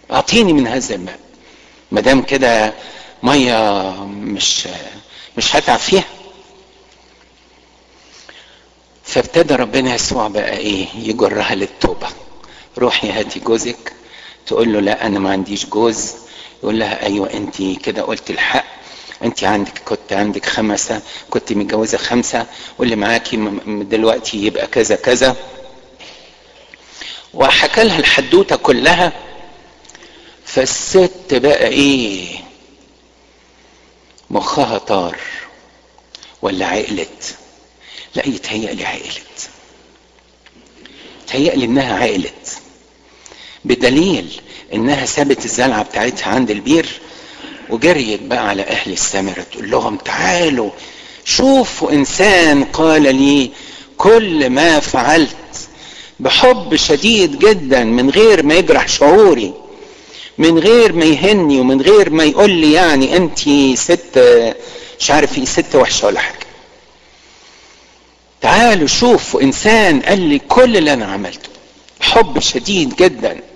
اعطيني من هذا الماء ما دام كده ميه مش مش هتعب فيها فابتدى ربنا يسوع بقى ايه يجرها للتوبه روحي هاتي جوزك تقول له لا انا ما عنديش جوز يقول لها ايوه انت كده قلت الحق انت عندك كنت عندك خمسه كنت متجوزه خمسه واللي معاكي دلوقتي يبقى كذا كذا وحكى لها الحدوته كلها فالست بقى ايه مخها طار ولا عقلت لا يتهيألي عقلت يتهيألي انها عقلت بدليل انها سابت الزلعه بتاعتها عند البير وجريت بقى على اهل السامره تقول لهم تعالوا شوفوا انسان قال لي كل ما فعلت بحب شديد جدا من غير ما يجرح شعوري من غير ما يهني ومن غير ما يقول لي يعني انت ست مش عارف ايه ست وحشه ولا حاجه تعالوا شوفوا انسان قال لي كل اللي انا عملته حب شديد جدا